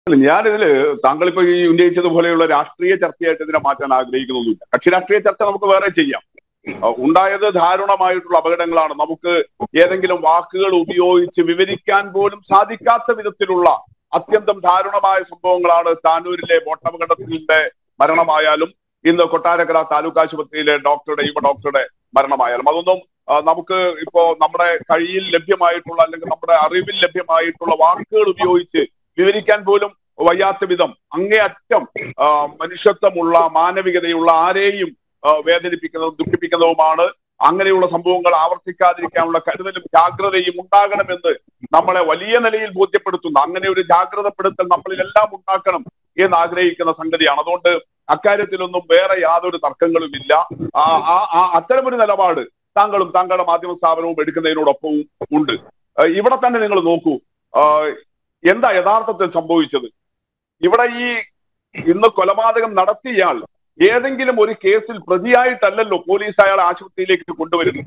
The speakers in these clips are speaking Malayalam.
അല്ല, ഞാനിതില് താങ്കൾ ഇപ്പൊ ഈ ഉന്നയിച്ചതുപോലെയുള്ള രാഷ്ട്രീയ ചർച്ചയായിട്ട് ഇതിനെ മാറ്റാൻ ആഗ്രഹിക്കുന്നൊന്നുമില്ല കക്ഷി രാഷ്ട്രീയ ചർച്ച നമുക്ക് വേറെ ചെയ്യാം ആ, ഉണ്ടായത് ദാരുണമായിട്ടുള്ള അപകടങ്ങളാണ് നമുക്ക് ഏതെങ്കിലും വാക്കുകൾ ഉപയോഗിച്ച് വിവരിക്കാൻ പോലും സാധിക്കാത്ത വിധത്തിലുള്ള അത്യന്തം ദാരുണമായ സംഭവങ്ങളാണ് താനൂരിലെ ബോട്ടപകടത്തിന്റെ മരണമായാലും ഇന്ന് കൊട്ടാരക്കര താലൂക്ക് ആശുപത്രിയിലെ ഡോക്ടറുടെ യുവ ഡോക്ടറുടെ മരണമായാലും അതൊന്നും ആ, നമുക്ക് ഇപ്പോ നമ്മുടെ കഴിയിൽ ലഭ്യമായിട്ടുള്ള അല്ലെങ്കിൽ നമ്മുടെ അറിവിൽ ലഭ്യമായിട്ടുള്ള വാക്കുകൾ ഉപയോഗിച്ച് വിവരിക്കാൻ പോലും വയ്യാത്ത വിധം അങ്ങേയറ്റം ആ, മനുഷ്യത്വമുള്ള മാനവികതയുള്ള ആരെയും ആ, വേദനിപ്പിക്കുന്നതും ദുഃഖിപ്പിക്കുന്നതുമാണ് അങ്ങനെയുള്ള സംഭവങ്ങൾ ആവർത്തിക്കാതിരിക്കാനുള്ള കരുതലും ജാഗ്രതയും ഉണ്ടാകണമെന്ന് നമ്മളെ വലിയ നിലയിൽ ബോധ്യപ്പെടുത്തുന്ന അങ്ങനെ ഒരു ജാഗ്രതപ്പെടുത്തൽ നമ്മളിലെല്ലാം ഉണ്ടാക്കണം എന്ന് ആഗ്രഹിക്കുന്ന സംഗതിയാണ് അതുകൊണ്ട് അക്കാര്യത്തിലൊന്നും വേറെ യാതൊരു തർക്കങ്ങളും ഇല്ല ആ ആ- ആ അത്തരമൊരു നിലപാട് താങ്കളും താങ്കളുടെ മാധ്യമ സ്ഥാപനവും എടുക്കുന്നതിനോടൊപ്പവും ഉണ്ട് ആ, ഇവിടെ തന്നെ നിങ്ങൾ നോക്കൂ ആ, എന്താ യഥാർത്ഥത്തിൽ സംഭവിച്ചത് ഇവിടെ ഈ ഇന്ന് കൊലപാതകം നടത്തിയയാൾ ഏതെങ്കിലും ഒരു കേസിൽ പ്രതിയായിട്ടല്ലല്ലോ പോലീസ് അയാളെ ആശുപത്രിയിലേക്ക് കൊണ്ടുവരുന്നത്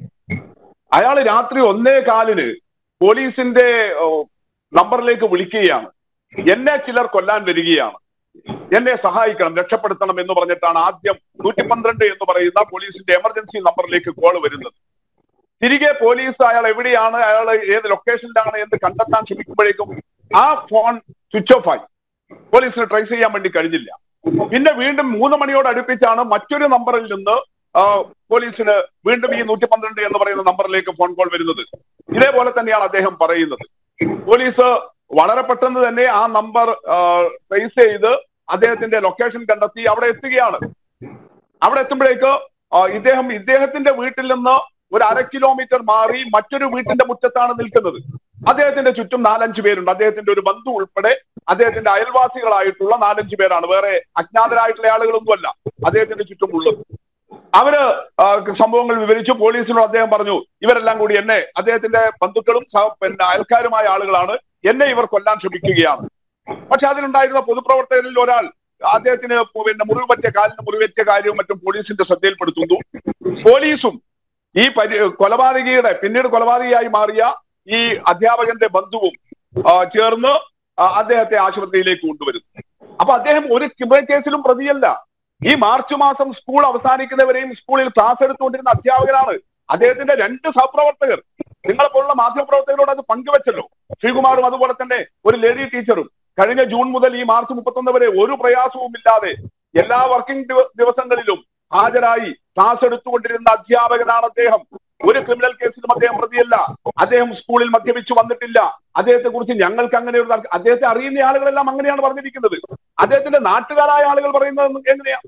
അയാൾ രാത്രി ഒന്നേ കാലിന് പോലീസിന്റെ ഓ, നമ്പറിലേക്ക് വിളിക്കുകയാണ് എന്നെ ചിലർ കൊല്ലാൻ വരികയാണ് എന്നെ സഹായിക്കണം രക്ഷപ്പെടുത്തണം എന്ന് പറഞ്ഞിട്ടാണ് ആദ്യം നൂറ്റി പന്ത്രണ്ട് എന്ന് പറയുന്ന പോലീസിന്റെ എമർജൻസി നമ്പറിലേക്ക് കോൾ വരുന്നത് തിരികെ പോലീസ് അയാൾ എവിടെയാണ് അയാൾ ഏത് ലൊക്കേഷനിലാണ് എന്ന് കണ്ടെത്താൻ ശ്രമിക്കുമ്പോഴേക്കും ആ ഫോൺ സ്വിച്ച് ഓഫ് ആയി പോലീസിന് ട്രേസ് ചെയ്യാൻ വേണ്ടി കഴിഞ്ഞില്ല പിന്നെ വീണ്ടും മൂന്ന് മണിയോട് അടുപ്പിച്ചാണ് മറ്റൊരു നമ്പറിൽ നിന്ന് ആ, പോലീസിന് വീണ്ടും ഈ നൂറ്റി പന്ത്രണ്ട് എന്ന് പറയുന്ന നമ്പറിലേക്ക് ഫോൺ കോൾ വരുന്നത് ഇതേപോലെ തന്നെയാണ് അദ്ദേഹം പറയുന്നത് പോലീസ് വളരെ പെട്ടെന്ന് തന്നെ ആ നമ്പർ ട്രേസ് ചെയ്ത് അദ്ദേഹത്തിന്റെ ലൊക്കേഷൻ കണ്ടെത്തി അവിടെ എത്തുകയാണ് അവിടെ എത്തുമ്പോഴേക്ക് ആ, ഇദ്ദേഹം ഇദ്ദേഹത്തിന്റെ വീട്ടിൽ നിന്ന് ഒരു അര കിലോമീറ്റർ മാറി മറ്റൊരു വീട്ടിന്റെ മുറ്റത്താണ് നിൽക്കുന്നത് അദ്ദേഹത്തിന്റെ ചുറ്റും നാലഞ്ച് പേരുണ്ട് അദ്ദേഹത്തിന്റെ ഒരു ബന്ധു ഉൾപ്പെടെ അദ്ദേഹത്തിന്റെ അയൽവാസികളായിട്ടുള്ള നാലഞ്ച് പേരാണ് വേറെ അജ്ഞാതരായിട്ടുള്ള ആളുകളൊന്നുമല്ല അദ്ദേഹത്തിന്റെ ചുറ്റും ഉള്ളത് അവര് ആ, സംഭവങ്ങൾ വിവരിച്ചു പോലീസിനോട് അദ്ദേഹം പറഞ്ഞു ഇവരെല്ലാം കൂടി എന്നെ അദ്ദേഹത്തിന്റെ ബന്ധുക്കളും സഹ- പിന്നെ അയൽക്കാരുമായ ആളുകളാണ് എന്നെ ഇവർ കൊല്ലാൻ ശ്രമിക്കുകയാണ് പക്ഷെ അതിലുണ്ടായിരുന്ന പൊതുപ്രവർത്തകരിൽ ഒരാൾ അദ്ദേഹത്തിന് പിന്നെ മുറിവ് പറ്റിയ കാലിന് മുറിവേറ്റ കാര്യവും മറ്റും പോലീസിന്റെ ശ്രദ്ധയിൽപ്പെടുത്തുന്നു പോലീസും ഈ പരി കൊലപാതകിയുടെ പിന്നീട് കൊലപാതകിയായി മാറിയ ഈ അധ്യാപകന്റെ ബന്ധുവും ആ, ചേർന്ന് ആ, അദ്ദേഹത്തെ ആശുപത്രിയിലേക്ക് കൊണ്ടുവരുന്നു അപ്പൊ അദ്ദേഹം ഒരു ക്രിമിനൽ കേസിലും പ്രതിയല്ല ഈ മാർച്ച് മാസം സ്കൂൾ അവസാനിക്കുന്നവരെയും സ്കൂളിൽ ക്ലാസ് എടുത്തുകൊണ്ടിരുന്ന അധ്യാപകനാണ് അദ്ദേഹത്തിന്റെ രണ്ട് സഹപ്രവർത്തകർ നിങ്ങളെപ്പോലുള്ള മാധ്യമപ്രവർത്തകരോട് അത് പങ്കുവച്ചല്ലോ ശ്രീകുമാറും അതുപോലെ തന്നെ ഒരു ലേഡി ടീച്ചറും കഴിഞ്ഞ ജൂൺ മുതൽ ഈ മാർച്ച് മുപ്പത്തൊന്ന് വരെ ഒരു പ്രയാസവും ഇല്ലാതെ എല്ലാ വർക്കിംഗ് ദിവ- ദിവസങ്ങളിലും ഹാജരായി ക്ലാസ് എടുത്തുകൊണ്ടിരുന്ന അധ്യാപകനാണ് അദ്ദേഹം ഒരു ക്രിമിനൽ കേസിലും അദ്ദേഹം പ്രതിയല്ല അദ്ദേഹം സ്കൂളിൽ മദ്യപിച്ചു വന്നിട്ടില്ല അദ്ദേഹത്തെ കുറിച്ച് ഞങ്ങൾക്ക് അങ്ങനെ ഒരു തർക്ക- അദ്ദേഹത്തെ അറിയുന്ന ആളുകളെല്ലാം അങ്ങനെയാണ് പറഞ്ഞിരിക്കുന്നത് അദ്ദേഹത്തിന്റെ നാട്ടുകാരായ ആളുകൾ പറയുന്നത് എങ്ങനെയാ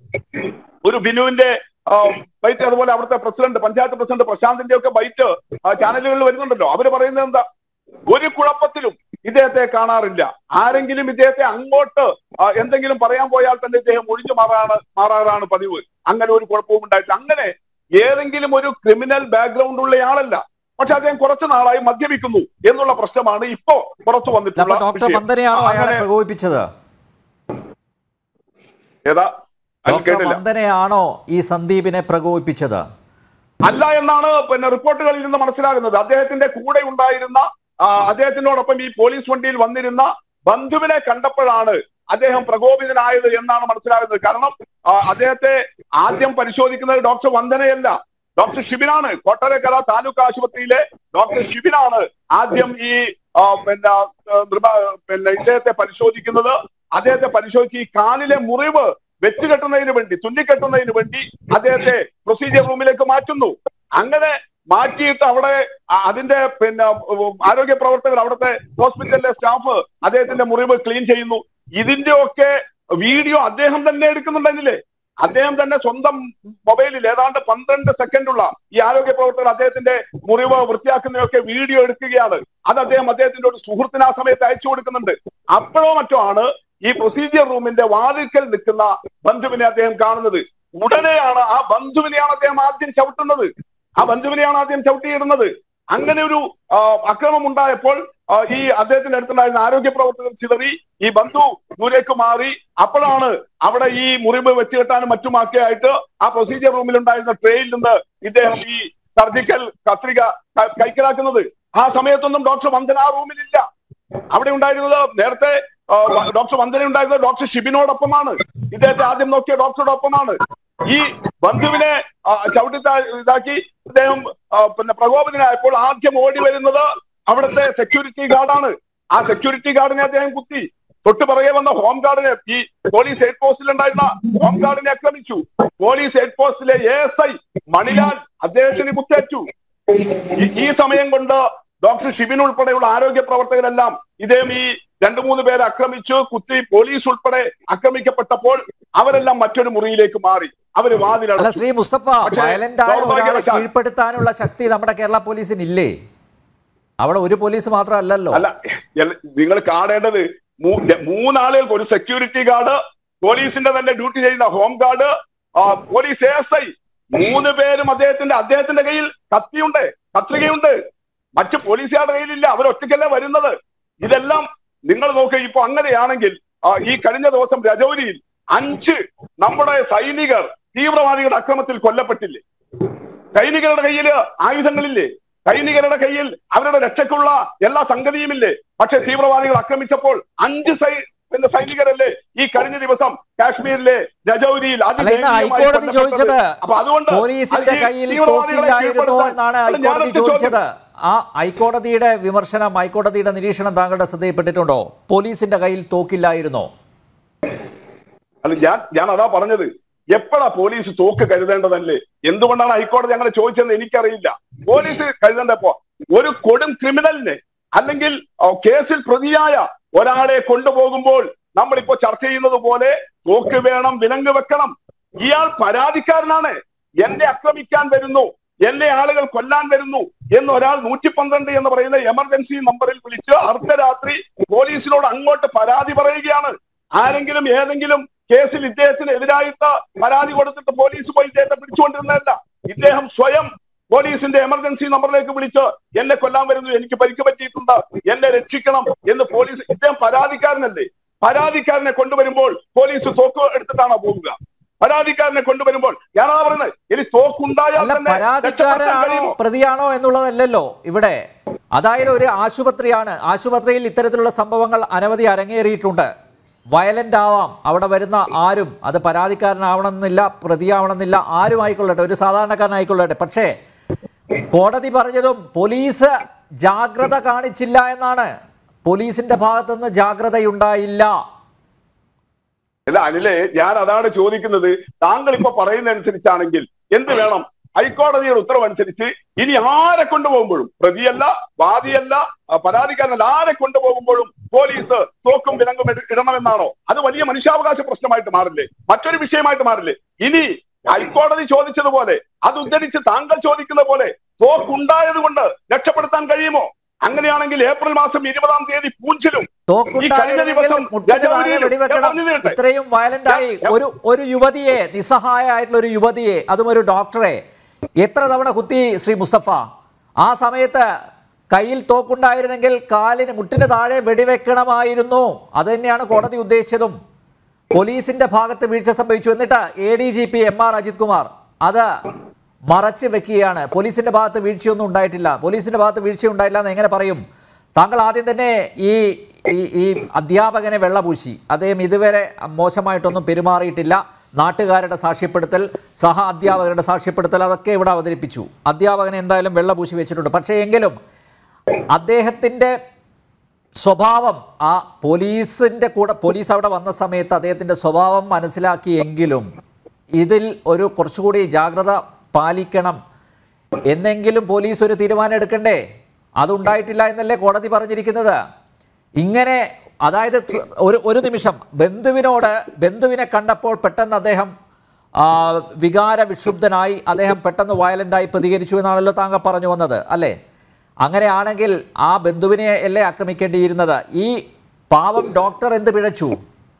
ഒരു ബിനുവിന്റെ ആ, ബൈറ്റ് അതുപോലെ അവിടുത്തെ പ്രസിഡന്റ് പഞ്ചായത്ത് പ്രസിഡന്റ് പ്രശാന്തിന്റെ ഒക്കെ ബൈറ്റ് ആ, ചാനലുകളിൽ വരുന്നുണ്ടല്ലോ അവര് പറയുന്നത് എന്താ ഒരു കുഴപ്പത്തിലും ഇദ്ദേഹത്തെ കാണാറില്ല ആരെങ്കിലും ഇദ്ദേഹത്തെ അങ്ങോട്ട് ആ, എന്തെങ്കിലും പറയാൻ പോയാൽ തന്നെ ഇദ്ദേഹം ഒഴിഞ്ഞു മാറാണ് മാറാറാണ് പതിവ് അങ്ങനെ ഒരു കുഴപ്പവും ഉണ്ടായിട്ടില്ല അങ്ങനെ ഏതെങ്കിലും ഒരു ക്രിമിനൽ ബാക്ക്ഗ്രൗണ്ട് ഉള്ള ആളല്ല പക്ഷെ അദ്ദേഹം കുറച്ചു നാളായി മദ്യപിക്കുന്നു എന്നുള്ള പ്രശ്നമാണ് ഇപ്പോ പുറത്തു വന്നിട്ടുള്ള അപ്പൊ ഡോക്ടർ വിഷയം. വന്ദനയാണോ അയാളെ അങ്ങനെ പ്രകോപിപ്പിച്ചത് ഏതാ അത് ഡോക്ടർ കേട്ടില്ല വന്ദനയാണോ ഈ സന്ദീപിനെ പ്രകോപിപ്പിച്ചത് അല്ല എന്നാണ് പിന്നെ റിപ്പോർട്ടുകളിൽ നിന്ന് മനസ്സിലാകുന്നത് അദ്ദേഹത്തിന്റെ കൂടെ ഉണ്ടായിരുന്ന ആ, അദ്ദേഹത്തിനോടൊപ്പം ഈ പോലീസ് വണ്ടിയിൽ വന്നിരുന്ന ബന്ധുവിനെ കണ്ടപ്പോഴാണ് അദ്ദേഹം പ്രകോപിതനായത് എന്നാണ് മനസ്സിലാകുന്നത് കാരണം ആ, അദ്ദേഹത്തെ ആദ്യം പരിശോധിക്കുന്നത് ഡോക്ടർ വന്ദനയല്ല ഡോക്ടർ ഷിബിനാണ് കോട്ടരക്കര താലൂക്ക് ആശുപത്രിയിലെ ഡോക്ടർ ഷിബിനാണ് ആദ്യം ഈ ആ, പിന്നെ ആ, നിർമ്മ- പിന്നെ ഇദ്ദേഹത്തെ പരിശോധിക്കുന്നത് അദ്ദേഹത്തെ പരിശോധിച്ച് ഈ കാലിലെ മുറിവ് വെച്ച് കെട്ടുന്നതിന് വേണ്ടി തുന്നിക്കെട്ടുന്നതിന് വേണ്ടി അദ്ദേഹത്തെ പ്രൊസീജിയർ റൂമിലേക്ക് മാറ്റുന്നു അങ്ങനെ മാറ്റിയിട്ട് അവിടെ അ- അതിന്റെ പിന്നെ ഉം, ആരോഗ്യ പ്രവർത്തകർ അവിടുത്തെ ഹോസ്പിറ്റലിലെ സ്റ്റാഫ് അദ്ദേഹത്തിന്റെ മുറിവ് ക്ലീൻ ചെയ്യുന്നു ഇതിന്റെ ഒക്കെ വീഡിയോ അദ്ദേഹം തന്നെ എടുക്കുന്നുണ്ടെങ്കിലേ അദ്ദേഹം തന്നെ സ്വന്തം മൊബൈലിൽ ഏതാണ്ട് പന്ത്രണ്ട് സെക്കൻഡുള്ള ഈ ആരോഗ്യ പ്രവർത്തകർ അദ്ദേഹത്തിന്റെ മുറിവ് വൃത്തിയാക്കുന്നതൊക്കെ വീഡിയോ എടുക്കുകയാണ് അത് അദ്ദേഹം അദ്ദേഹത്തിന്റെ ഒരു സുഹൃത്തിന് ആ സമയത്ത് അയച്ചു കൊടുക്കുന്നുണ്ട് അപ്പോഴോ മറ്റോ ആണ് ഈ പ്രൊസീജിയർ റൂമിന്റെ വാതിൽക്കൽ നിൽക്കുന്ന ബന്ധുവിനെ അദ്ദേഹം കാണുന്നത് ഉടനെയാണ് ആ ബന്ധുവിനെയാണ് അദ്ദേഹം ആദ്യം ചവിട്ടുന്നത് ആ ബന്ധുവിനെയാണ് ആദ്യം ചവിട്ടിയിടുന്നത് അങ്ങനെ ഒരു ആ, അക്രമം ഉണ്ടായപ്പോൾ ആ, ഈ അദ്ദേഹത്തിന്റെ അടുത്തുണ്ടായിരുന്ന ആരോഗ്യ പ്രവർത്തകർ ചിതറി ഈ ബന്ധു ദൂരേക്ക് മാറി അപ്പോഴാണ് അവിടെ ഈ മുറിവ് വെച്ചുകെട്ടാനും മറ്റുമൊക്കെ ആയിട്ട് ആ പ്രൊസീജിയർ റൂമിൽ ഉണ്ടായിരുന്ന ട്രേയിൽ നിന്ന് ഇദ്ദേഹം ഈ സർജിക്കൽ കത്രിക ക- കൈക്കലാക്കുന്നത് ആ സമയത്തൊന്നും ഡോക്ടർ വന്ദന ആ റൂമിലില്ല അവിടെ ഉണ്ടായിരുന്നത് നേരത്തെ ആ, ഡോക്ടർ വന്ദന ഉണ്ടായിരുന്നത് ഡോക്ടർ ഷിബിനോടൊപ്പമാണ് ഇദ്ദേഹത്തെ ആദ്യം നോക്കിയ ഡോക്ടറോടൊപ്പമാണ് ഈ ബന്ധുവിനെ ആ, ചവിട്ടി താ- ഇതാക്കി ഇദ്ദേഹം ആ, പിന്നെ പ്രകോപനനായപ്പോൾ ആദ്യം ഓടി വരുന്നത് അവിടുത്തെ സെക്യൂരിറ്റി ഗാർഡാണ് ആ സെക്യൂരിറ്റി ഗാർഡിനെ അദ്ദേഹം കുത്തി തൊട്ട് പുറകെ വന്ന ഹോം ഗാർഡിനെ ഈ പോലീസ് ഹെഡ് പോസ്റ്റിൽ ഉണ്ടായിരുന്ന ഹോം ഗാർഡിനെ ആക്രമിച്ചു പോലീസ് ഹെഡ് പോസ്റ്റിലെ എ എസ് ഐ മണിലാൽ അദ്ദേഹത്തിന് കുത്തേറ്റു ഈ- ഈ സമയം കൊണ്ട് ഡോക്ടർ ഷിബിൻ ഉൾപ്പെടെയുള്ള ആരോഗ്യ പ്രവർത്തകരെല്ലാം ഇദ്ദേഹം ഈ രണ്ടു മൂന്ന് പേരെ ആക്രമിച്ചു കുത്തി പോലീസ് ഉൾപ്പെടെ ആക്രമിക്കപ്പെട്ടപ്പോൾ അവരെല്ലാം മറ്റൊരു മുറിയിലേക്ക് മാറി അവര് അല്ല വാതിലടച്ചു ശ്രീ മുസ്തഫ പക്ഷേ വയലന്റ് ആയ ഒരാളെ ദൗർഭാഗ്യവശാൽ- കീഴ്പ്പെടുത്താനുള്ള ശക്തി നമ്മുടെ കേരള പോലീസിന് ഇല്ലേ അവിടെ ഒരു പോലീസ് മാത്രമല്ലല്ലോ അല്ല എൽ- നിങ്ങൾ കാണേണ്ടത് മൂ- ര- മൂന്നാളുകൾക്ക് ഒരു സെക്യൂരിറ്റി ഗാർഡ് പോലീസിന്റെ തന്നെ ഡ്യൂട്ടി ചെയ്യുന്ന ഹോം ഗാർഡ് ആ, പോലീസ് എസ് ഐ മൂന്ന് പേരും അദ്ദേഹത്തിന്റെ അദ്ദേഹത്തിന്റെ കയ്യിൽ കത്തിയുണ്ട് കത്രികയുണ്ട് മറ്റു പോലീസുകാരുടെ കയ്യിലില്ല അവർ ഒറ്റയ്ക്കല്ലേ വരുന്നത് ഇതെല്ലാം നിങ്ങൾ നോക്കുക ഇപ്പൊ അങ്ങനെയാണെങ്കിൽ ആ, ഈ കഴിഞ്ഞ ദിവസം രജൌരിയിൽ അഞ്ച് നമ്മുടെ സൈനികർ തീവ്രവാദികളുടെ അക്രമത്തിൽ കൊല്ലപ്പെട്ടില്ലേ സൈനികരുടെ കയ്യിൽ ആയുധങ്ങളില്ലേ സൈനികരുടെ കയ്യിൽ അവരുടെ രക്ഷയ്ക്കുള്ള എല്ലാ സംഗതിയുമില്ലേ പക്ഷെ തീവ്രവാദികൾ ആക്രമിച്ചപ്പോൾ അഞ്ച് സൈ പിന്നെ സൈനികരല്ലേ ഈ കഴിഞ്ഞ ദിവസം കാശ്മീരിലെ രജൌരിയിൽ അല്ല ഇന്ന് അതിഭീകരമായി ഹൈക്കോടതി കൊല്ലപ്പെട്ടത്. ചോദിച്ചത് അപ്പൊ അതുകൊണ്ട് പോലീസിന്റെ ഈ കയ്യിൽ തീവ്രവാദികളെ തോക്കില്ലായിരുന്നോ കീഴ്പ്പെടുത്താൻ- എന്നാണ് അല്ല, ഹൈക്കോടതി ഞാനൊരു ചോദിച്ചത് ആ ഹൈക്കോടതിയുടെ വിമർശനം ഹൈക്കോടതിയുടെ നിരീക്ഷണം താങ്കളുടെ ശ്രദ്ധയിൽപ്പെട്ടിട്ടുണ്ടോ പോലീസിന്റെ കയ്യിൽ തോക്കില്ലായിരുന്നോ അല്ല ഞാൻ ഞാൻ അതാ പറഞ്ഞത് എപ്പോഴാ പോലീസ് തോക്ക് കരുതേണ്ടതല്ലേ എന്തുകൊണ്ടാണ് ഹൈക്കോടതി അങ്ങനെ ചോദിച്ചതെന്ന് എനിക്കറിയില്ല പോലീസ് കരുതേണ്ടപ്പോ ഒരു കൊടും ക്രിമിനലിനെ അല്ലെങ്കിൽ ആ, കേസിൽ പ്രതിയായ ഒരാളെ കൊണ്ടുപോകുമ്പോൾ നമ്മളിപ്പോ ചർച്ച ചെയ്യുന്നത് പോലെ തോക്ക് വേണം വിലങ്ങ് വെക്കണം ഇയാൾ പരാതിക്കാരനാണ് എന്നെ ആക്രമിക്കാൻ വരുന്നു എന്നെ ആളുകൾ കൊല്ലാൻ വരുന്നു എന്ന് ഒരാൾ നൂറ്റി പന്ത്രണ്ട് എന്ന് പറയുന്ന എമർജൻസി നമ്പറിൽ വിളിച്ച് അർദ്ധരാത്രി പോലീസിനോട് അങ്ങോട്ട് പരാതി പറയുകയാണ് ആരെങ്കിലും ഏതെങ്കിലും കേസിൽ ഇദ്ദേഹത്തിന് എതിരായിട്ട് പരാതി കൊടുത്തിട്ട് പോലീസ് പോയി ഇദ്ദേഹത്തെ പിടിച്ചുകൊണ്ടിരുന്നതല്ല ഇദ്ദേഹം സ്വയം പോലീസിന്റെ എമർജൻസി നമ്പറിലേക്ക് വിളിച്ച് എന്നെ കൊല്ലാൻ വരുന്നു എനിക്ക് പരിക്ക് പറ്റിയിട്ടുണ്ട് എന്നെ രക്ഷിക്കണം എന്ന് പോലീസ് ഇദ്ദേഹം പരാതിക്കാരനല്ലേ പരാതിക്കാരനെ കൊണ്ടുവരുമ്പോൾ പോലീസ് തോക്ക് എടുത്തിട്ടാണോ പോവുക പരാതിക്കാരനെ കൊണ്ടുവരുമ്പോൾ ഞാനാ പറയുന്നത് ഇനി തോക്കുണ്ടായാൽ അല്ല തന്നെ രക്ഷപ്പെടുത്താൻ പരാതിക്കാരനാണോ കഴിയുമോ പ്രതിയാണോ എന്നുള്ളതല്ലല്ലോ ഇവിടെ അതായത് ഒരു ആശുപത്രിയാണ് ആശുപത്രിയിൽ ഇത്തരത്തിലുള്ള സംഭവങ്ങൾ അനവധി അരങ്ങേറിയിട്ടുണ്ട് വയലന്റ് ആവാം അവിടെ വരുന്ന ആരും അത് പരാതിക്കാരനാവണമെന്നില്ല പ്രതിയാവണമെന്നില്ല ആരും ആയിക്കൊള്ളട്ടെ ഒരു സാധാരണക്കാരനായിക്കൊള്ളട്ടെ പക്ഷേ കോടതി പറഞ്ഞതും പോലീസ് ജാഗ്രത കാണിച്ചില്ല എന്നാണ് പോലീസിന്റെ ഭാഗത്തുനിന്ന് ജാഗ്രതയുണ്ടായില്ല അല്ല അനിലെ ഞാൻ അതാണ് ചോദിക്കുന്നത് താങ്കൾ ഇപ്പൊ പറയുന്നതനുസരിച്ചാണെങ്കിൽ എന്ത് വേണം ഹൈക്കോടതിയുടെ ഉത്തരവനുസരിച്ച് ഇനി ആരെ കൊണ്ടുപോകുമ്പോഴും പ്രതിയല്ല വാദിയല്ല ആ, പരാതിക്കാരനല്ല ആരെ കൊണ്ടുപോകുമ്പോഴും പോലീസ് തോക്കും വിലങ്ങും ഇട- ഇടണമെന്നാണോ അത് വലിയ മനുഷ്യാവകാശ പ്രശ്നമായിട്ട് മാറില്ലേ മറ്റൊരു വിഷയമായിട്ട് മാറില്ലേ ഇനി ഹൈക്കോടതി ചോദിച്ചതുപോലെ അത് ഉദ്ധരിച്ച് താങ്കൾ ചോദിക്കുന്ന പോലെ തോക്കുണ്ടായത് കൊണ്ട് രക്ഷപ്പെടുത്താൻ കഴിയുമോ അങ്ങനെയാണെങ്കിൽ ഏപ്രിൽ മാസം ഇരുപതാം തീയതി പൂഞ്ചിലും തോക്കുണ്ടായിരുന്നെങ്കിൽ ദിവസം മുട്ടിന് താഴെ രജൗരിയിൽ വെടിവെക്കണം ഞാൻ പറഞ്ഞു തീരട്ടെ. ഇത്രയും വയലന്റ് ആയി ഞാൻ- ഒരു ഒരു യുവതിയെ നിസ്സഹായ ആയിട്ടുള്ള ഒരു യുവതിയെ അതും ഒരു ഡോക്ടറെ എത്ര തവണ കുത്തി ശ്രീ മുസ്തഫ ആ സമയത്ത് കയ്യിൽ തോക്കുണ്ടായിരുന്നെങ്കിൽ കാലിന് മുട്ടിന് താഴെ വെടിവെക്കണമായിരുന്നു അത് തന്നെയാണ് കോടതി ഉദ്ദേശിച്ചതും പോലീസിന്റെ ഭാഗത്ത് വീഴ്ച സംഭവിച്ചു എന്നിട്ട് A D G P M R Ajith Kumar അത് മറച്ചു വെക്കുകയാണ് പോലീസിന്റെ ഭാഗത്ത് വീഴ്ചയൊന്നും ഉണ്ടായിട്ടില്ല പോലീസിന്റെ ഭാഗത്ത് വീഴ്ച ഉണ്ടായില്ല എന്ന് എങ്ങനെ പറയും താങ്കൾ ആദ്യം തന്നെ ഈ ഈ ഈ അധ്യാപകനെ വെള്ളപൂശി അദ്ദേഹം ഇതുവരെ മോശമായിട്ടൊന്നും പെരുമാറിയിട്ടില്ല നാട്ടുകാരുടെ സാക്ഷ്യപ്പെടുത്തൽ സഹ അധ്യാപകരുടെ സാക്ഷ്യപ്പെടുത്തൽ അതൊക്കെ ഇവിടെ അവതരിപ്പിച്ചു അധ്യാപകനെ എന്തായാലും വെള്ളപൂശി വെച്ചിട്ടുണ്ട് പക്ഷേ എങ്കിലും അദ്ദേഹത്തിൻ്റെ സ്വഭാവം ആ പോലീസിൻ്റെ കൂടെ പോലീസ് അവിടെ വന്ന സമയത്ത് അദ്ദേഹത്തിൻ്റെ സ്വഭാവം മനസ്സിലാക്കിയെങ്കിലും ഇതിൽ ഒരു കുറച്ചുകൂടി ജാഗ്രത പാലിക്കണം എന്നെങ്കിലും പോലീസ് ഒരു തീരുമാനം എടുക്കണ്ടേ അതുണ്ടായിട്ടില്ല എന്നല്ലേ കോടതി പറഞ്ഞിരിക്കുന്നത് ഇങ്ങനെ അതായത് ത- ഒരു ഒരു നിമിഷം ബന്ധുവിനോട് ബന്ധുവിനെ കണ്ടപ്പോൾ പെട്ടെന്ന് അദ്ദേഹം ആ, വികാര വിക്ഷുബ്ധനായി അദ്ദേഹം പെട്ടെന്ന് വയലൻ്റായി പ്രതികരിച്ചു എന്നാണല്ലോ താങ്കൾ പറഞ്ഞു വന്നത് അല്ലേ അങ്ങനെയാണെങ്കിൽ ആ ബന്ധുവിനെ അല്ലേ ആക്രമിക്കേണ്ടിയിരുന്നത് ഈ പാവം ഡോക്ടർ എന്ത് പിഴച്ചു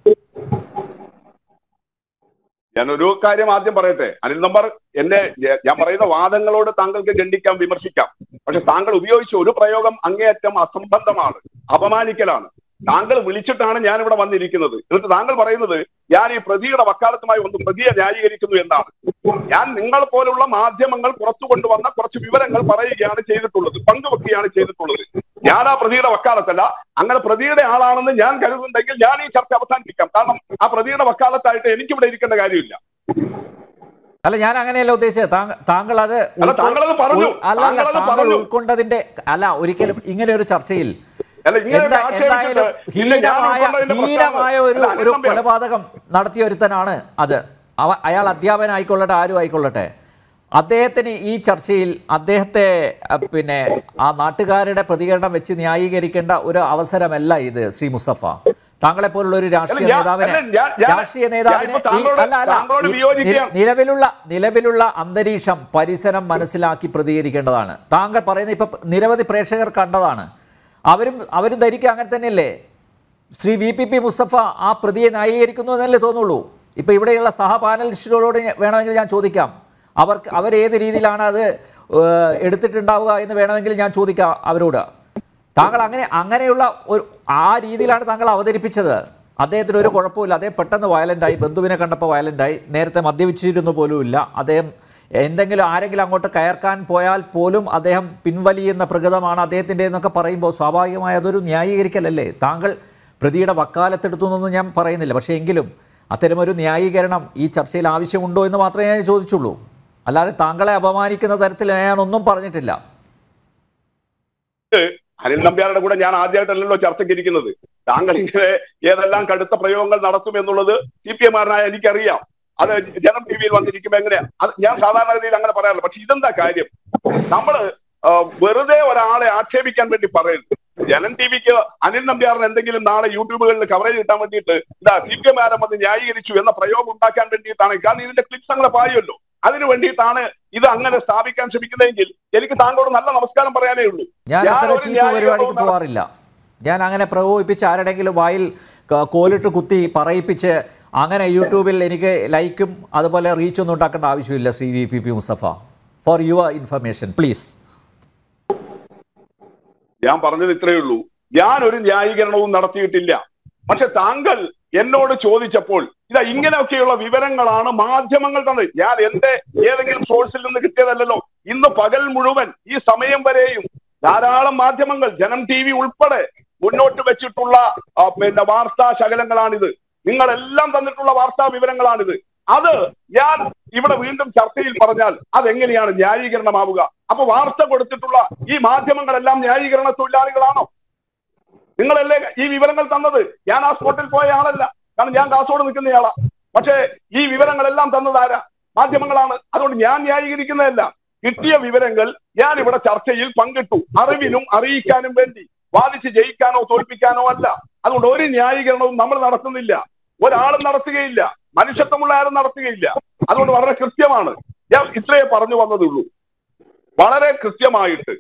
ഞാൻ ഒരു കാര്യം ആദ്യം പറയട്ടെ അനിൽ നമ്പർ എന്നെ ഞ- ഞാൻ പറയുന്ന വാദങ്ങളോട് താങ്കൾക്ക് ഖണ്ഡിക്കാം വിമർശിക്കാം പക്ഷെ താങ്കൾ ഉപയോഗിച്ച ഒരു പ്രയോഗം അങ്ങേയറ്റം അസംബന്ധമാണ് അപമാനിക്കലാണ് താങ്കൾ വിളിച്ചിട്ടാണ് ഞാൻ ഇവിടെ വന്നിരിക്കുന്നത് എന്നിട്ട് താങ്കൾ പറയുന്നത് ഞാൻ ഈ പ്രതിയുടെ വക്കാലത്തുമായി വന്ന് പ്രതിയെ ന്യായീകരിക്കുന്നു എന്നാണ് ഞാൻ നിങ്ങൾ പോലുള്ള മാധ്യമങ്ങൾ പുറത്തു കൊണ്ടുവന്ന കുറച്ച് വിവരങ്ങൾ പറയുകയാണ് ചെയ്തിട്ടുള്ളത് പങ്കുവെക്കുകയാണ് ചെയ്തിട്ടുള്ളത് ഞാൻ ആ പ്രതിയുടെ വക്കാലത്തല്ല അങ്ങനെ പ്രതിയുടെ ആളാണെന്ന് ഞാൻ കരുതുന്നുണ്ടെങ്കിൽ ഞാൻ ഈ ചർച്ച അവസാനിപ്പിക്കാം കാരണം ആ പ്രതിയുടെ വക്കാലത്തായിട്ട് എനിക്കിവിടെ ഇരിക്കേണ്ട കാര്യമില്ല അല്ല ഞാൻ അങ്ങനെയല്ല ഉദ്ദേശിച്ചത് താങ്കൾ താങ്കൾ അത് അല്ല, താങ്കളത് പറഞ്ഞു. ഉൾ- അല്ല അല്ല താങ്കളത് താങ്കൾ പറഞ്ഞു. ഉൾക്കൊണ്ടതിന്റെ അല്ല ഒരിക്കലും ഇങ്ങനെ ഒരു ചർച്ചയിൽ അല്ല ഇങ്ങനെ എന്താ- ആക്ഷേപിച്ചിട്ട് എന്തായാലും ഇല്ല, ഞാൻ ഹീനമായ ഉൾക്കൊണ്ടതിന്റെ പ്രസ്താവന- ഹീനമായ ഒരു അല്ല, ഒരു അനിൽ നമ്പ്യാർ. കൊലപാതകം നടത്തിയ ഒരുത്തനാണ് അത് അവ അയാൾ അധ്യാപകനായിക്കൊള്ളട്ടെ ആരും ആയിക്കൊള്ളട്ടെ അദ്ദേഹത്തിന് ഈ ചർച്ചയിൽ അദ്ദേഹത്തെ അഹ്, പിന്നെ ആ നാട്ടുകാരുടെ പ്രതികരണം വെച്ച് ന്യായീകരിക്കേണ്ട ഒരു അവസരമല്ല ഇത് ശ്രീ മുസ്തഫ താങ്കളെ പോലുള്ള ഒരു രാഷ്ട്രീയ അല്ല, ഞാൻ- നേതാവിനെ അല്ല, ഞാൻ- ഞാൻ- രാഷ്ട്രീയ നേതാവിനെ ഞാനിപ്പോ ഈ താങ്കളോട് അല്ല അല്ല താങ്കളോട് ഈ വിയോജിക്കുകയാണ്. നി- നിലവിലുള്ള നിലവിലുള്ള അന്തരീക്ഷം പരിസരം മനസ്സിലാക്കി പ്രതികരിക്കേണ്ടതാണ് താങ്കൾ പറയുന്ന ഇപ്പൊ നിരവധി പ്രേക്ഷകർ കണ്ടതാണ് അവരും അവരും ധരിക്കുക അങ്ങനെ തന്നെയല്ലേ Shri V P P Mustafa ആ പ്രതിയെ ന്യായീകരിക്കുന്നു എന്നല്ലേ തോന്നുള്ളൂ ഇപ്പൊ ഇവിടെയുള്ള സഹ പാനലിസ്റ്റുകളോട് ഞാൻ- വേണമെങ്കിൽ ഞാൻ ചോദിക്കാം അവർക്ക് അവരേത് രീതിയിലാണ് അത് ഏഹ്, എടുത്തിട്ടുണ്ടാവുക എന്ന് വേണമെങ്കിൽ ഞാൻ ചോദിക്കാം അവരോട് താങ്കൾ അങ്ങനെ അങ്ങനെയുള്ള ഒരു ആ രീതിയിലാണ് താങ്കൾ അവതരിപ്പിച്ചത് അദ്ദേഹത്തിന് ഒരു കുഴപ്പമില്ല അദ്ദേഹം പെട്ടെന്ന് വയലൻ്റായി ബന്ധുവിനെ കണ്ടപ്പോൾ വയലൻ്റായി നേരത്തെ മദ്യപിച്ചിരുന്നു പോലുമില്ല അദ്ദേഹം എന്തെങ്കിലും ആരെങ്കിലും അങ്ങോട്ട് കയർക്കാൻ പോയാൽ പോലും അദ്ദേഹം പിൻവലിയുന്ന പ്രകൃതമാണ് അദ്ദേഹത്തിൻ്റെ എന്നൊക്കെ പറയുമ്പോൾ സ്വാഭാവികമായി അതൊരു ന്യായീകരിക്കലല്ലേ താങ്കൾ പ്രതിയുടെ വക്കാലത്തെടുത്തു എന്നൊന്നും ഞാൻ പറയുന്നില്ല പക്ഷേ എങ്കിലും അത്തരമൊരു ന്യായീകരണം ഈ ചർച്ചയിൽ ആവശ്യമുണ്ടോ എന്ന് മാത്രമേ ഞാൻ ചോദിച്ചുള്ളൂ അല്ലാതെ താങ്കളെ അപമാനിക്കുന്ന തരത്തിൽ ഞാൻ ഒന്നും പറഞ്ഞിട്ടില്ല അനിൽ നമ്പ്യാരുടെ കൂടെ ഞാൻ ആദ്യമായിട്ടല്ലല്ലോ ചർച്ചയ്ക്ക് ഇരിക്കുന്നത് താങ്കൾ ഇങ്ങനെ ഏതെല്ലാം കടുത്ത പ്രയോഗങ്ങൾ നടത്തും എന്നുള്ളത് സി പി എമാരനായ എനിക്കറിയാം അത് ജനം ടി വിയിൽ വന്നിരിക്കുമ്പോ എങ്ങനെയാ അത് ഞാൻ സാധാരണഗതിയിൽ അങ്ങനെ പറയാറില്ല പക്ഷെ ഇതെന്താ കാര്യം നമ്മള് ആ, വെറുതെ ഒരാളെ ആക്ഷേപിക്കാൻ വേണ്ടി പറയുന്നു ജനം ടി വിക്ക് അനിൽ നമ്പ്യാറിന് എന്തെങ്കിലും നാളെ യൂട്യൂബുകളിൽ കവറേജ് കിട്ടാൻ വേണ്ടിയിട്ട് ഇതാ സി പി എം ആരം വന്ന് ന്യായീകരിച്ചു എന്ന പ്രയോഗം ഉണ്ടാക്കാൻ വേണ്ടിയിട്ടാണ് കാരണം ഇതിന്റെ ക്ലിപ്സ് അങ്ങനെ പായുമല്ലോ അതിനു വേണ്ടിയിട്ടാണ് ഇത് അങ്ങനെ സ്ഥാപിക്കാൻ ശ്രമിക്കുന്നതെങ്കിൽ എനിക്ക് താങ്കളോട് നല്ല നമസ്കാരം പറയാനേ ഉള്ളൂ ഞാൻ ഞാൻ അത്ര ഒരു ചീത്ത പരിപാടിക്ക് ന്യായീകരണവും പോകാറില്ല ഞാൻ അങ്ങനെ പ്രകോപിപ്പിച്ച് ആരുടെങ്കിലും വായിൽ ക- കോലിട്ട് കുത്തി പറയിപ്പിച്ച് അങ്ങനെ യൂട്യൂബിൽ എനിക്ക് ലൈക്കും അതുപോലെ റീച്ചൊന്നും ഉണ്ടാക്കേണ്ട ആവശ്യമില്ല Shri V P P Mustafa for your information please ഞാൻ പറഞ്ഞത് ഇത്രയേ ഉള്ളൂ ഞാൻ ഒരു ന്യായീകരണവും നടത്തിയിട്ടില്ല പക്ഷെ താങ്കൾ എന്നോട് ചോദിച്ചപ്പോൾ ഇതാ ഇങ്ങനെയൊക്കെയുള്ള വിവരങ്ങളാണ് മാധ്യമങ്ങൾ തന്നത് ഞാൻ എന്റെ ഏതെങ്കിലും സോഴ്സിൽ നിന്ന് കിട്ടിയതല്ലല്ലോ ഇന്ന് പകൽ മുഴുവൻ ഈ സമയം വരെയും ധാരാളം മാധ്യമങ്ങൾ ജനം ടി വി ഉൾപ്പെടെ മുന്നോട്ട് വെച്ചിട്ടുള്ള ആ, പിന്നെ വാർത്താ ശകലങ്ങളാണിത് നിങ്ങളെല്ലാം തന്നിട്ടുള്ള വാർത്താ വിവരങ്ങളാണിത് അത് ഞാൻ ഇവിടെ വീണ്ടും ചർച്ചയിൽ പറഞ്ഞാൽ അതെങ്ങനെയാണ് ന്യായീകരണമാവുക അപ്പൊ വാർത്ത കൊടുത്തിട്ടുള്ള ഈ മാധ്യമങ്ങളെല്ലാം ന്യായീകരണ തൊഴിലാളികളാണോ നിങ്ങളല്ലേ ഈ വിവരങ്ങൾ തന്നത് ഞാൻ ആ സ്പോട്ടിൽ പോയ ആളല്ല കാരണം ഞാൻ കാസോട് നിൽക്കുന്നയാളാ പക്ഷേ ഈ വിവരങ്ങളെല്ലാം തന്നത് ആരാ മാധ്യമങ്ങളാണ് അതുകൊണ്ട് ഞാൻ ന്യായീകരിക്കുന്നതല്ല കിട്ടിയ വിവരങ്ങൾ ഞാൻ ഇവിടെ ചർച്ചയിൽ പങ്കിട്ടു അറിവിനും അറിയിക്കാനും വേണ്ടി വാദിച്ച് ജയിക്കാനോ തോൽപ്പിക്കാനോ അല്ല അതുകൊണ്ട് ഒരു ന്യായീകരണവും നമ്മൾ നടത്തുന്നില്ല ഒരാളും നടത്തുകയില്ല മനുഷ്യത്വമുള്ള ആരും നടത്തുകയില്ല അതുകൊണ്ട് വളരെ കൃത്യമാണ് ഞാൻ ഇത്രയേ പറഞ്ഞു വന്നതുള്ളൂ വളരെ കൃത്യമായിട്ട്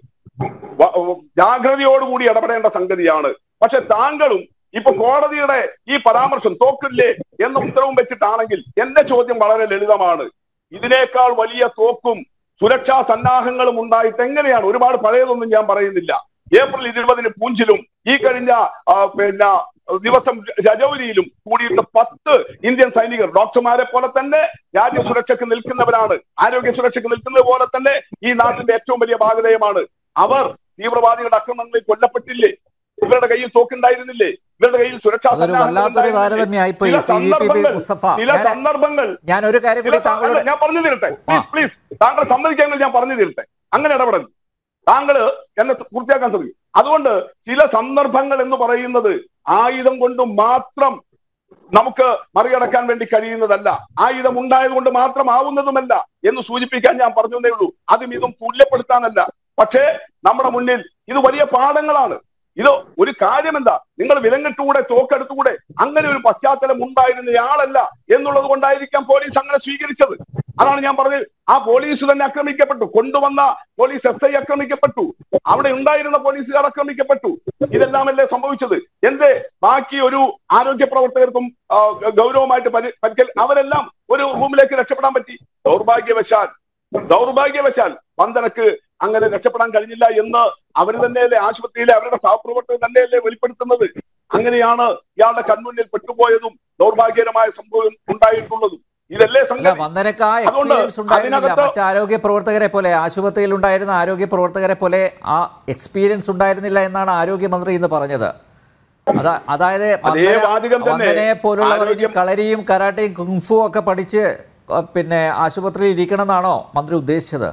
വ- വ- ജാഗ്രതയോടുകൂടി ഇടപെടേണ്ട സംഗതിയാണ് പക്ഷെ താങ്കളും ഇപ്പൊ കോടതിയുടെ ഈ പരാമർശം തോക്കില്ലേ എന്ന ഉത്തരവും വെച്ചിട്ടാണെങ്കിൽ എന്റെ ചോദ്യം വളരെ ലളിതമാണ് ഇതിനേക്കാൾ വലിയ തോക്കും സുരക്ഷാ സന്നാഹങ്ങളും ഉണ്ടായിട്ട് എങ്ങനെയാണ് ഒരുപാട് പഴയതൊന്നും ഞാൻ പറയുന്നില്ല ഏപ്രിൽ ഇരുപതിന് പൂഞ്ചിലും ഈ കഴിഞ്ഞ ആ, പിന്നെ ദിവസം രജൌരിയിലും കൂടിയിട്ട് പത്ത് ഇന്ത്യൻ സൈനികർ ഡോക്ടർമാരെ പോലെ തന്നെ രാജ്യ സുരക്ഷയ്ക്ക് നിൽക്കുന്നവരാണ് ആരോഗ്യ സുരക്ഷയ്ക്ക് നിൽക്കുന്നത് പോലെ തന്നെ ഈ നാട്ടിന്റെ ഏറ്റവും വലിയ ഭാഗധേയമാണ് അവർ തീവ്രവാദികളുടെ ആക്രമണങ്ങളിൽ കൊല്ലപ്പെട്ടില്ലേ ഇവരുടെ കയ്യിൽ തോക്കുണ്ടായിരുന്നില്ലേ ഇവരുടെ കയ്യിൽ സുരക്ഷാ അതൊരു സന്നാഹങ്ങൾ വല്ലാത്തൊരു ഉണ്ടായിരുന്നില്ലേ? താരതമ്യമായിപ്പോയി ചില ശ്രീ വി പി പി സന്ദർഭങ്ങൾ- മുസ്തഫ. ചില ഞാൻ- സന്ദർഭങ്ങൾ ഞാൻ ഒരു കാര്യം കൂടി ചില- താങ്കളോട് അല്ല, ഞാൻ പറഞ്ഞു തീരട്ടെ ആ. പ്ലീസ് പ്ലീസ് താങ്കൾ സമ്മതിക്കാമെങ്കിൽ ഞാൻ പറഞ്ഞു തീരട്ടെ അങ്ങനെ ഇടപെടരുത് താങ്കള് എന്നെ പൂർത്തിയാക്കാൻ ശ്രമിക്കും അതുകൊണ്ട് ചില സന്ദർഭങ്ങൾ എന്ന് പറയുന്നത് ആയുധം കൊണ്ട് മാത്രം നമുക്ക് മറികടക്കാൻ വേണ്ടി കഴിയുന്നതല്ല ആയുധം ഉണ്ടായത് കൊണ്ട് മാത്രം ആവുന്നതുമല്ല എന്ന് സൂചിപ്പിക്കാൻ ഞാൻ പറഞ്ഞതേ ഉള്ളൂ അതും ഇതും തുല്യപ്പെടുത്താനല്ല പക്ഷേ നമ്മുടെ മുന്നിൽ ഇത് വലിയ പാഠങ്ങളാണ് ഇത് ഒരു കാര്യം എന്താ നിങ്ങൾ വിലങ്ങിട്ടുകൂടെ തോക്കെടുത്തുകൂടെ അങ്ങനെ ഒരു പശ്ചാത്തലം ഉണ്ടായിരുന്നയാളല്ല എന്നുള്ളത് കൊണ്ടായിരിക്കാം പോലീസ് അങ്ങനെ സ്വീകരിച്ചത് അതാണ് ഞാൻ പറഞ്ഞത് ആ പോലീസ് തന്നെ ആക്രമിക്കപ്പെട്ടു കൊണ്ടുവന്ന പോലീസ് എസ് ഐ ആക്രമിക്കപ്പെട്ടു അവിടെ ഉണ്ടായിരുന്ന പോലീസുകാർ ആക്രമിക്കപ്പെട്ടു ഇതെല്ലാമല്ലേ സംഭവിച്ചത് എന്തേ ബാക്കി ഒരു ആരോഗ്യ പ്രവർത്തകർക്കും ആ, ഗൗരവമായിട്ട് പരി പരിക്കൽ അവരെല്ലാം ഒരു റൂമിലേക്ക് രക്ഷപ്പെടാൻ പറ്റി ദൗർഭാഗ്യവശാൽ ദൗർഭാഗ്യവശാൽ വന്ദനക്ക് അങ്ങനെ രക്ഷപ്പെടാൻ കഴിഞ്ഞില്ല എന്ന് അവർ തന്നെയല്ലേ ആശുപത്രിയിലെ അവരുടെ സഹപ്രവർത്തകർ തന്നെയല്ലേ വെളിപ്പെടുത്തുന്നത് അങ്ങനെയാണ് ഇയാളുടെ കൺമുന്നിൽ പെട്ടുപോയതും ദൗർഭാഗ്യകരമായ സംഭവം ഉണ്ടായിട്ടുള്ളതും ഇതല്ലേ അല്ല സംഗതി വന്ദനക്ക് ആ അതുകൊണ്ട് എക്സ്പീരിയൻസ് ഉണ്ടായിരുന്നില്ല അതിനകത്ത് മറ്റ് ആരോഗ്യ പ്രവർത്തകരെ പോലെ ആശുപത്രിയിൽ ഉണ്ടായിരുന്ന ആരോഗ്യ പ്രവർത്തകരെ പോലെ ആ എക്സ്പീരിയൻസ് ഉണ്ടായിരുന്നില്ല എന്നാണ് ആരോഗ്യമന്ത്രി ഇന്ന് പറഞ്ഞത് അതാ അതായത് അതേ വന്ദന- വാചകം തന്നെ വന്ദനയെ പോലുള്ളവർ ഇനി ആരോഗ്യം- കളരിയും കരാട്ടയും കുങ്ഫു ഒക്കെ പഠിച്ച് അഹ് പിന്നെ ആശുപത്രിയിൽ ഇരിക്കണം എന്നാണോ മന്ത്രി ഉദ്ദേശിച്ചത്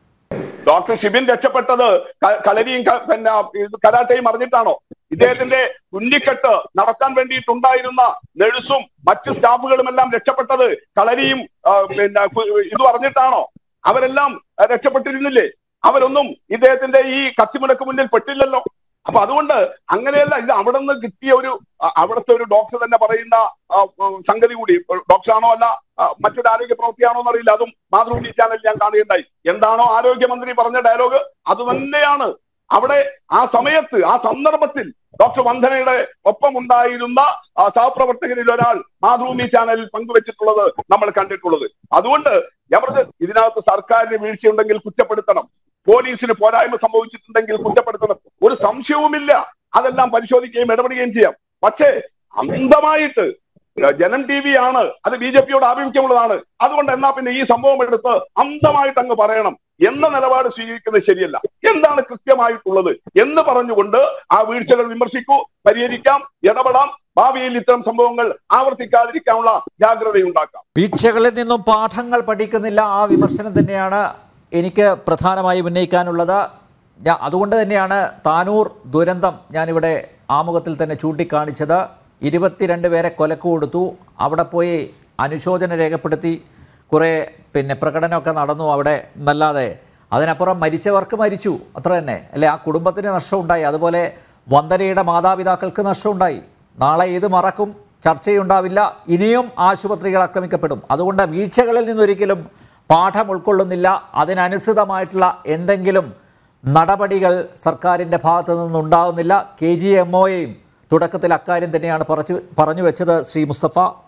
ഡോക്ടർ ഷിബിൻ രക്ഷപ്പെട്ടത് ക- കളരിയും ക- പിന്നെ ഇത് കരാട്ടയും അറിഞ്ഞിട്ടാണോ ഇദ്ദേഹത്തിന്റെ കുഞ്ഞിക്കെട്ട് നടത്താൻ വേണ്ടിയിട്ടുണ്ടായിരുന്ന നഴ്സും മറ്റു സ്റ്റാഫുകളും എല്ലാം രക്ഷപ്പെട്ടത് കളരിയും ആ, പിന്നെ കു- ഇത് അറിഞ്ഞിട്ടാണോ അവരെല്ലാം ആ, രക്ഷപ്പെട്ടിരുന്നില്ലേ അവരൊന്നും ഇദ്ദേഹത്തിന്റെ ഈ കത്തിമുനക്ക് മുന്നിൽ പെട്ടില്ലല്ലോ അപ്പൊ അതുകൊണ്ട് അങ്ങനെയല്ല ഇത് അവിടെ നിന്ന് കിട്ടിയ ഒരു അ- അവിടുത്തെ ഒരു ഡോക്ടർ തന്നെ പറയുന്ന ആ, ഉം, സംഗതി കൂടി ഡോക്ടറാണോ അല്ല ആ, മറ്റൊരു ആരോഗ്യ പ്രവൃത്തിയാണോ എന്നറിയില്ല അതും മാതൃഭൂമി ചാനൽ ഞാൻ കാണുകയുണ്ടായി എന്താണോ ആരോഗ്യമന്ത്രി പറഞ്ഞ ഡയലോഗ് അത് തന്നെയാണ് അവിടെ ആ സമയത്ത് ആ സന്ദർഭത്തിൽ ഡോക്ടർ വന്ദനയുടെ ഒപ്പം ഉണ്ടായിരുന്ന ആ സഹപ്രവർത്തകരിൽ ഒരാൾ മാതൃഭൂമി ചാനലിൽ പങ്കുവച്ചിട്ടുള്ളത് നമ്മൾ കണ്ടിട്ടുള്ളത് അതുകൊണ്ട് ഞാൻ പറഞ്ഞത് ഇതിനകത്ത് സർക്കാരിന് വീഴ്ചയുണ്ടെങ്കിൽ കുറ്റപ്പെടുത്തണം പോലീസിന് പോരായ്മ സംഭവിച്ചിട്ടുണ്ടെങ്കിൽ കുറ്റപ്പെടുത്തണം ഒരു സംശയവുമില്ല അതെല്ലാം പരിശോധിക്കുകയും ഇടപെടുകയും ചെയ്യാം പക്ഷേ അന്ധമായിട്ട് ജനം ടി വി ആണ് അത് ബി ജെ പിയോട് ആഭിമുഖ്യമുള്ളതാണ് അതുകൊണ്ട് എന്നാ പിന്നെ ഈ സംഭവം എടുത്ത് അന്ധമായിട്ട് അങ്ങ് പറയണം എന്ന നിലപാട് സ്വീകരിക്കുന്നത് ശരിയല്ല എന്താണ് കൃത്യമായിട്ടുള്ളത് എന്ന് പറഞ്ഞുകൊണ്ട് ആ വീഴ്ചകൾ വിമർശിക്കൂ പരിഹരിക്കാം ഇടപെടാം ഭാവിയിൽ ഇത്തരം സംഭവങ്ങൾ ആവർത്തിക്കാതിരിക്കാനുള്ള ജാഗ്രതയുണ്ടാക്കാം വീഴ്ചകളിൽ നിന്നും പാഠങ്ങൾ പഠിക്കുന്നില്ല ആ വിമർശനം തന്നെയാണ് എനിക്ക് പ്രധാനമായും ഉന്നയിക്കാനുള്ളത് ഞാൻ അതുകൊണ്ട് തന്നെയാണ് താനൂർ ദുരന്തം ഞാനിവിടെ ആമുഖത്തിൽ തന്നെ ചൂണ്ടിക്കാണിച്ചത് ഇരുപത്തിരണ്ട് പേരെ കൊലക്ക് കൊടുത്തു അവിടെ പോയി അനുശോചനം രേഖപ്പെടുത്തി കുറേ പിന്നെ പ്രകടനമൊക്കെ നടന്നു അവിടെ എന്നല്ലാതെ അതിനപ്പുറം മരിച്ചവർക്ക് മരിച്ചു അത്ര തന്നെ അല്ലെ ആ കുടുംബത്തിന് നഷ്ടമുണ്ടായി അതുപോലെ വന്ദനയുടെ മാതാപിതാക്കൾക്ക് നഷ്ടമുണ്ടായി നാളെ ഇത് മറക്കും ചർച്ചയുണ്ടാവില്ല ഇനിയും ആശുപത്രികൾ ആക്രമിക്കപ്പെടും അതുകൊണ്ട് വീഴ്ചകളിൽ നിന്നൊരിക്കലും പാഠം ഉൾക്കൊള്ളുന്നില്ല അതിനനുസൃതമായിട്ടുള്ള എന്തെങ്കിലും നടപടികൾ സർക്കാരിൻ്റെ ഭാഗത്തു നിന്നുണ്ടാകുന്നില്ല കെ ജി എം ഒയെയും തുടക്കത്തിൽ അക്കാര്യം തന്നെയാണ് പറച്ചു പറഞ്ഞു വെച്ചത് ശ്രീ മുസ്തഫ